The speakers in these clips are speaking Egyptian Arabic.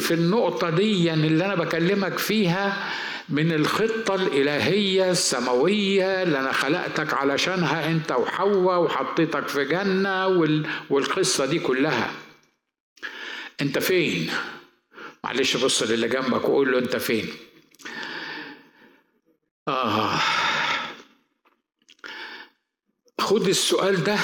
في النقطة دي اللي أنا بكلمك فيها من الخطة الإلهية السماوية اللي أنا خلقتك علشانها أنت وحواء وحطيتك في جنة والقصة دي كلها أنت فين؟ معلش بص للي جنبك وقول له أنت فين؟ آه خد السؤال ده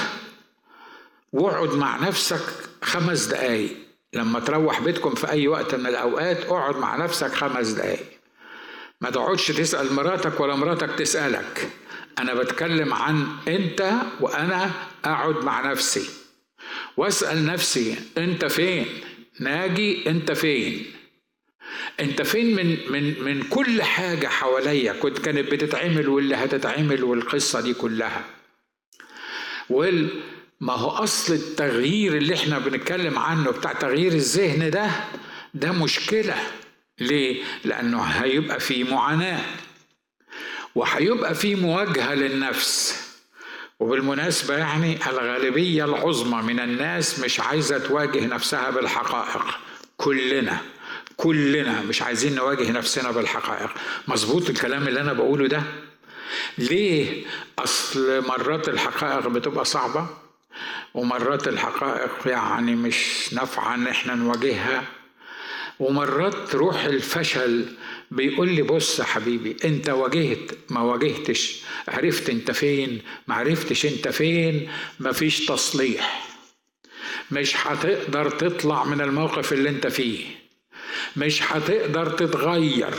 واقعد مع نفسك خمس دقايق لما تروح بيتكم في أي وقت من الأوقات اقعد مع نفسك خمس دقايق ما تقعدش تسأل مراتك ولا مراتك تسألك أنا بتكلم عن أنت وأنا أقعد مع نفسي وأسأل نفسي أنت فين ناجي أنت فين انت فين من من من كل حاجه حواليا كنت كانت بتتعمل واللي هتتعمل والقصه دي كلها وال ما هو اصل التغيير اللي احنا بنتكلم عنه بتاع تغيير الذهن ده ده مشكله ليه لانه هيبقى في معاناه وهيبقى في مواجهه للنفس وبالمناسبة يعني الغالبية العظمى من الناس مش عايزة تواجه نفسها بالحقائق كلنا كلنا مش عايزين نواجه نفسنا بالحقائق مظبوط الكلام اللي انا بقوله ده ليه اصل مرات الحقائق بتبقى صعبه ومرات الحقائق يعني مش نافعه ان احنا نواجهها ومرات روح الفشل بيقول لي بص يا حبيبي انت واجهت ما واجهتش عرفت انت فين ما عرفتش انت فين مفيش تصليح مش هتقدر تطلع من الموقف اللي انت فيه مش هتقدر تتغير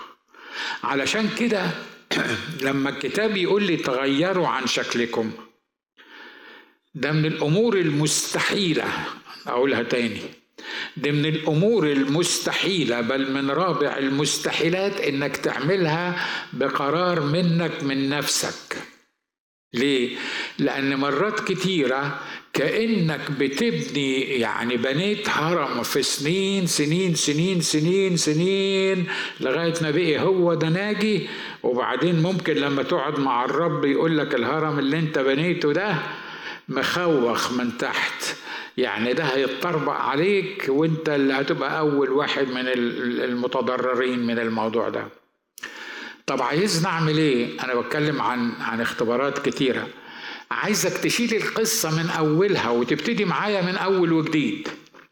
علشان كده لما الكتاب يقول لي تغيروا عن شكلكم ده من الامور المستحيله اقولها تاني ده من الامور المستحيله بل من رابع المستحيلات انك تعملها بقرار منك من نفسك ليه لان مرات كتيره كانك بتبني يعني بنيت هرم في سنين سنين سنين سنين سنين لغايه ما بقي هو ده ناجي وبعدين ممكن لما تقعد مع الرب يقول لك الهرم اللي انت بنيته ده مخوخ من تحت يعني ده هيتطربق عليك وانت اللي هتبقى اول واحد من المتضررين من الموضوع ده طب عايزني اعمل ايه انا بتكلم عن عن اختبارات كتيره عايزك تشيل القصة من أولها وتبتدي معايا من أول وجديد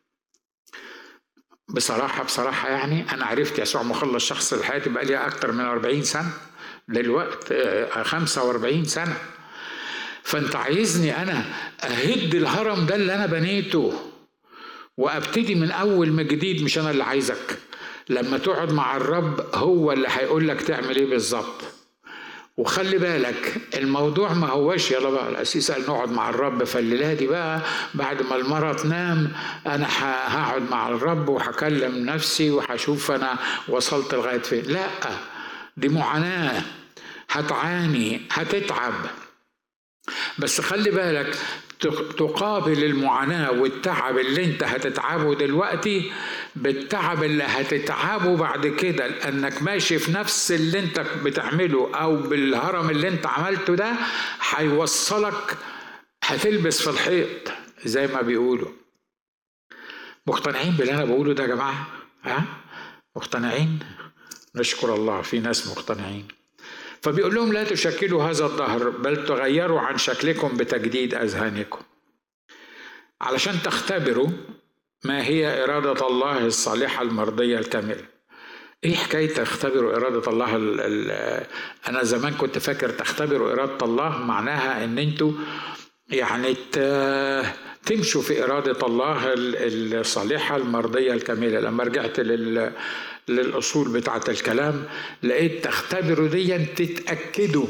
بصراحة بصراحة يعني أنا عرفت يسوع مخلص شخص لحياتي بقى لي أكتر من 40 سنة دلوقتي 45 سنة فأنت عايزني أنا أهد الهرم ده اللي أنا بنيته وأبتدي من أول من جديد مش أنا اللي عايزك لما تقعد مع الرب هو اللي هيقول لك تعمل إيه بالظبط وخلي بالك الموضوع ما هوش يلا بقى الأسيس قال نقعد مع الرب فالليلة دي بقى بعد ما المرة تنام أنا هقعد مع الرب وهكلم نفسي وهشوف أنا وصلت لغاية فين لا دي معاناة هتعاني هتتعب بس خلي بالك تقابل المعاناة والتعب اللي انت هتتعبه دلوقتي بالتعب اللي هتتعبه بعد كده لانك ماشي في نفس اللي انت بتعمله او بالهرم اللي انت عملته ده هيوصلك هتلبس في الحيط زي ما بيقولوا مقتنعين باللي انا بقوله ده يا جماعه ها مقتنعين نشكر الله في ناس مقتنعين فبيقول لهم لا تشكلوا هذا الظهر بل تغيروا عن شكلكم بتجديد اذهانكم علشان تختبروا ما هي إرادة الله الصالحة المرضية الكاملة ايه حكايه تختبروا اراده الله ال ال انا زمان كنت فاكر تختبروا اراده الله معناها ان انتوا يعني تمشوا في اراده الله الصالحه المرضيه الكامله لما رجعت لل للاصول بتاعه الكلام لقيت تختبروا دي تتاكدوا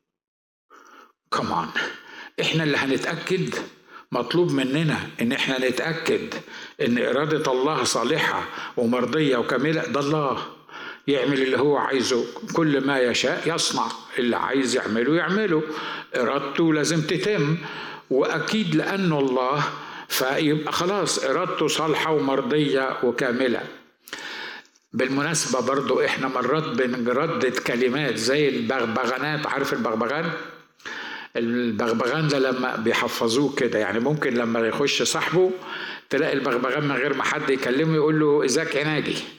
كمان احنا اللي هنتاكد مطلوب مننا ان احنا نتاكد ان اراده الله صالحه ومرضيه وكامله ده الله يعمل اللي هو عايزه كل ما يشاء يصنع اللي عايز يعمله يعمله ارادته لازم تتم واكيد لانه الله فيبقى خلاص ارادته صالحه ومرضيه وكامله بالمناسبة برضو احنا مرات بنردد كلمات زي البغبغانات عارف البغبغان البغبغان ده لما بيحفظوه كده يعني ممكن لما يخش صاحبه تلاقي البغبغان من غير ما حد يكلمه يقول له ازيك يا ناجي